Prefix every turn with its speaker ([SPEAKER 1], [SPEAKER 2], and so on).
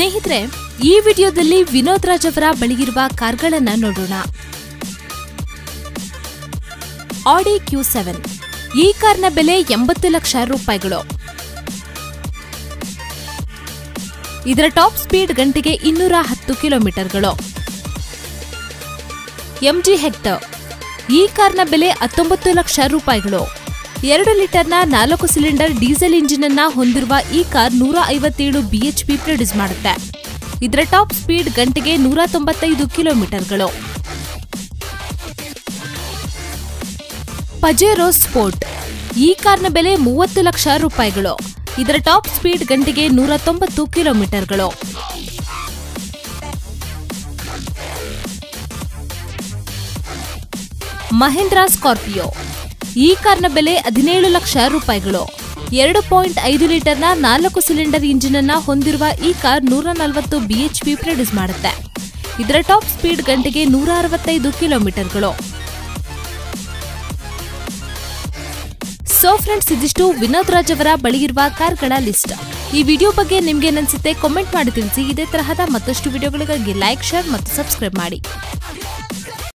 [SPEAKER 1] ಸ್ನೇಹಿತರೆ ಈ ವಿಡಿಯೋದಲ್ಲಿ ವಿನೋದ್ ರಾಜ್ ಅವರ ಬಳಿಯಿರುವ ಕಾರ್ಗಳನ್ನ ನೋಡೋಣ ಆಡಿ ಕ್ಯೂ ಸೆವೆನ್ ಈ ಕಾರ್ನ ಬೆಲೆ ಎಂಬತ್ತು ಲಕ್ಷ ರೂಪಾಯಿಗಳು ಇದರ ಟಾಪ್ ಸ್ಪೀಡ್ ಗಂಟೆಗೆ ಇನ್ನೂರ ಹತ್ತು ಕಿಲೋಮೀಟರ್ಗಳು ಎಂಜಿ ಹೆಕ್ಟರ್ ಈ ಕಾರ್ನ ಬೆಲೆ ಹತ್ತೊಂಬತ್ತು ಲಕ್ಷ ರೂಪಾಯಿಗಳು ಎರಡು ಲೀಟರ್ನ ನಾಲ್ಕು ಸಿಲಿಂಡರ್ ಡೀಸೆಲ್ ಇಂಜಿನ್ ಅನ್ನ ಹೊಂದಿರುವ ಈ ಕಾರ್ ನೂರ ಐವತ್ತೇಳು ಬಿಎಚ್ಪಿ ಪ್ರೊಡ್ಯೂಸ್ ಮಾಡುತ್ತೆ ಇದರ ಟಾಪ್ ಸ್ಪೀಡ್ ಗಂಟೆಗೆ ನೂರ ತೊಂಬತ್ತೈದು ಕಿಲೋಮೀಟರ್ಗಳು ಪಜೇರೋ ಸ್ಪೋರ್ಟ್ ಈ ಕಾರ್ನ ಬೆಲೆ ಮೂವತ್ತು ಲಕ್ಷ ರೂಪಾಯಿಗಳು ಇದರ ಟಾಪ್ ಸ್ಪೀಡ್ ಗಂಟೆಗೆ ನೂರ ತೊಂಬತ್ತು ಕಿಲೋಮೀಟರ್ಗಳು ಮಹೇಂದ್ರ ಸ್ಕಾರ್ಪಿಯೋ ಈ ಕಾರ್ನ ಬೆಲೆ ಹದಿನೇಳು ಲಕ್ಷ ರೂಪಾಯಿಗಳು ಎರಡು ಪಾಯಿಂಟ್ ಐದು ಲೀಟರ್ನ ನಾಲ್ಕು ಸಿಲಿಂಡರ್ ಇಂಜಿನ್ ಅನ್ನ ಹೊಂದಿರುವ ಈ ಕಾರ್ ನೂರ ನಲವತ್ತು ಬಿಎಚ್ಪಿ ಪ್ರೊಡ್ಯೂಸ್ ಮಾಡುತ್ತೆ ಇದರ ಟಾಪ್ ಸ್ಪೀಡ್ ಗಂಟೆಗೆ ನೂರ ಅರವತ್ತೈದು ಕಿಲೋಮೀಟರ್ಗಳು ಸೊ ಫ್ರೆಂಡ್ಸ್ ಇದಿಷ್ಟು ವಿನೋದ್ ರಾಜ್ ಅವರ ಬಳಿಯಿರುವ ಕಾರ್ಗಳ ಲಿಸ್ಟ್ ಈ ವಿಡಿಯೋ ಬಗ್ಗೆ ನಿಮ್ಗೆ ಏನನ್ಸುತ್ತೆ ಕಾಮೆಂಟ್ ಮಾಡಿ ತಿಳಿಸಿ ಇದೇ ತರಹದ ಮತ್ತಷ್ಟು ವಿಡಿಯೋಗಳಿಗಾಗಿ ಲೈಕ್ ಶೇರ್ ಮತ್ತು ಸಬ್ಸ್ಕ್ರೈಬ್ ಮಾಡಿ